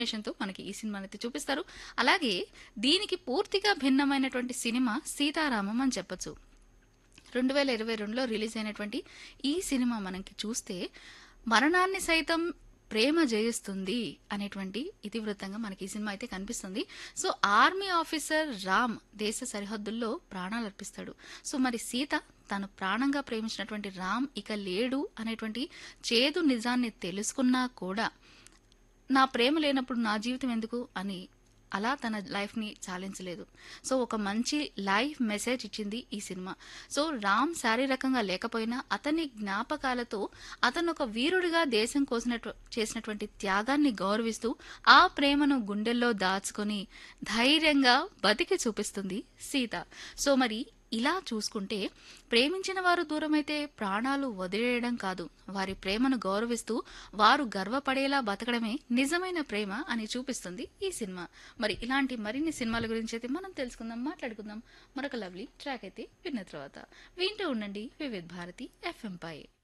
కాంబినేషన్‌తో మనకి ఈ సినిమానైతే చూపిస్తారు. అలాగే దీనికి పూర్తిగా భిన్నమైనటువంటి సినిమా 'సీతారామం' అని చెప్పొచ్చు. 2022లో రిలీజ్ అయినటువంటి ఈ సినిమా మనకి చూస్తే మరణాన్ని సైతం ప్రేమ జయిస్తుంది అనేటువంటి ఇతివృత్తంగా మనకి ఈ సినిమా అయితే కనిపిస్తుంది. సో ఆర్మీ ఆఫీసర్ రామ్ దేశ సరిహద్దుల్లో ప్రాణాలర్పిస్తాడు. సో మరి సీత తను ప్రాణంగా ప్రేమించినటువంటి రామ్ ఇక లేడు అనేటువంటి చేదు నిజాన్ని తెలుసుకున్నా కూడా నా ప్రేమ లేనప్పుడు నా జీవితం ఎందుకు అని అలా తన లైఫ్‌ని చాలించలేదు. సో ఒక మంచి లైఫ్ మెసేజ్ ఇచ్చింది ఈ సినిమా. సో రామ్ శారీరకంగా లేకపోయినా అతని జ్ఞాపకాలతో అతను ఒక వీరుడిగా దేశం కోసినటు చేసినటువంటి త్యాగాన్ని గౌరవిస్తూ ఆ ప్రేమను గుండెల్లో దాచుకొని ధైర్యంగా బతికి చూపిస్తుంది సీత. సో మరి ఇలా చూసుకుంటే ప్రేమించిన వారు దూరమైతే ప్రాణాలు వదిలేయడం కాదు వారి ప్రేమను గౌరవిస్తూ వారు గర్వపడేలా బతకడమే నిజమైన ప్రేమ అని చూపిస్తుంది ఈ సినిమా. మరి ఇలాంటి మరిన్ని సినిమాల గురించి అయితే మనం తెలుసుకుందాం, మాట్లాడుకుందాం. మరొక లవ్లీ ట్రాక్ అయితే విన్న తర్వాత వింటూ ఉండండి వివిధ్ భారతి ఎఫ్ఎం పై.